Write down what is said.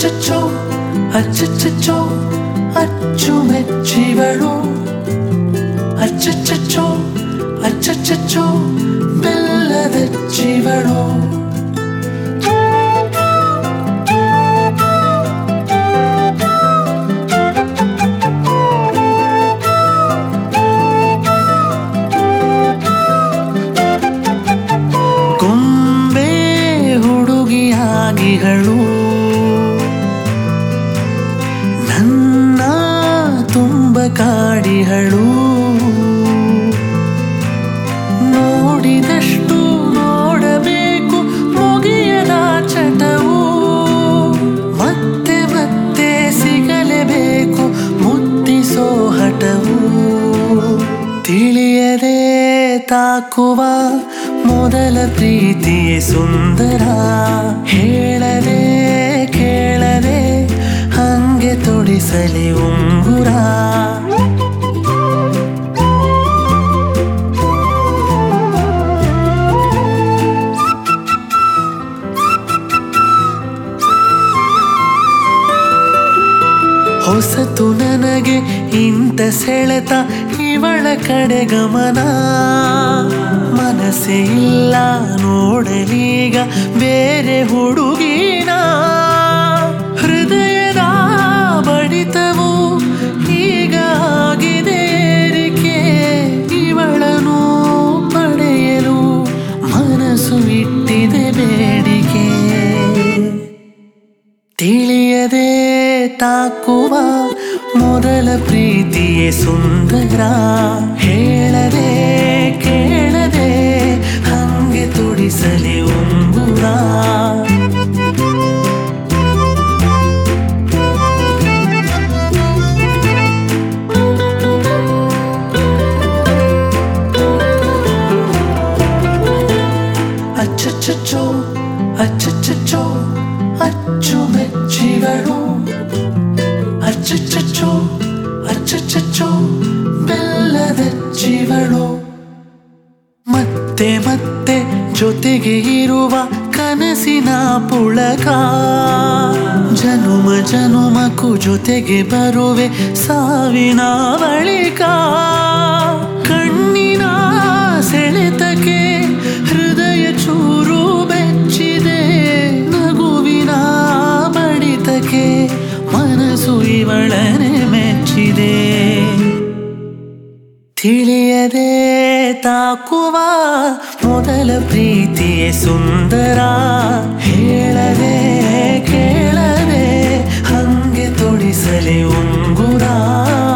ಅಚ್ಚಚ್ಚೋ ಅಚ್ಚಚ್ಚಚ್ಚೋ ಅಚ್ಚುಮೆಚ್ಚಿವಳು ಅಚ್ಚಚ್ಚಚ್ಚೋ ಅಚ್ಚಚ್ಚಚ್ಚೋ ಬೆಲ್ಲದಚ್ಚಿವಳು ಗೊಂಬೆ ಹುಡುಗಿಯಾಗಿಗಳು ನನ್ನ ತುಂಬ ಕಾಡಿಹಳು ನೋಡಿದಷ್ಟು ನೋಡಬೇಕು ಮುಗಿಯದ ಚಟವು ಮತ್ತೆ ಮತ್ತೆ ಸಿಗಲೇಬೇಕು ಮುತ್ತಿಸೋ ಹಠವು ತಿಳಿಯದೆ ತಾಕುವ ಮೊದಲ ಪ್ರೀತಿಯೇ ಸುಂದರ ಹೇಳದೆ ಕೇಳದೆ ಹಂಗೆ ತೊಡಿಸಲಿ ಉಂಗುರ ಹೊಸತು ನನಗೆ ಇಂಥ ಸೆಳೆತ ಇವಳ ಕಡೆ ಗಮನ ಮನಸ್ಸೇ ಇಲ್ಲ ನೋಡಲೀಗ ಬೇರೆ ಹುಡುಗಿನ ಹೃದಯದ ಬಡಿತವು ಈಗ ಆಗಿದೆ ಏರಿಕೆ ಇವಳನು ಪಡೆಯಲು ಮನಸ್ಸು ಇಟ್ಟಿದೆ ಬೇಡಿಕೆ ತಿಳಿಯದೆ ತಾಕುವ ಮೊದಲ ಪ್ರೀತಿಯೇ ಸುಂದರ ಹೇಳದೆ ಕೇಳದೆ ಹಂಗೆ ತುಡಿಸಲಿ ಉಂಗುರ ಅಚ್ಚಚ್ಚಚ್ಚೋ ಅಚ್ಚಚ್ಚಚ್ಚೋ ಅಚ್ಚುಮೆಚ್ಚಿಗಳು ಅಚ್ಚಚ್ಚಚ್ಚೋ ಅಚ್ಚಚ್ಚಚ್ಚೋ ಬೆಲ್ಲದಚ್ಚಿವಳು ಮತ್ತೆ ಮತ್ತೆ ಜೊತೆಗೆ ಇರುವ ಕನಸಿನ ಪುಳಕ ಜನುಮ ಜನುಮಕ್ಕೂ ಜೊತೆಗೆ ಬರುವೆ ಸಾವಿನ ಬಳಿಕ ಕಣ್ಣಿನ ಸೆಳೆತಕ್ಕೆ ಹೃದಯ ಚೂರು ಬೆಚ್ಚಿದೆ ನಗುವಿನ ಬಡಿತಕ್ಕೆ ಮನಸ್ಸು ಇವಳನೆ ಮೆಚ್ಚಿದೆ ತಿಳಿಯದೆ ತಾಕುವ ಮೊದಲ ಪ್ರೀತಿಯೇ ಸುಂದರ ಹೇಳದೆ ಕೇಳದೆ ಹಂಗೆ ತೊಡಿಸಲಿ ಉಂಗುರ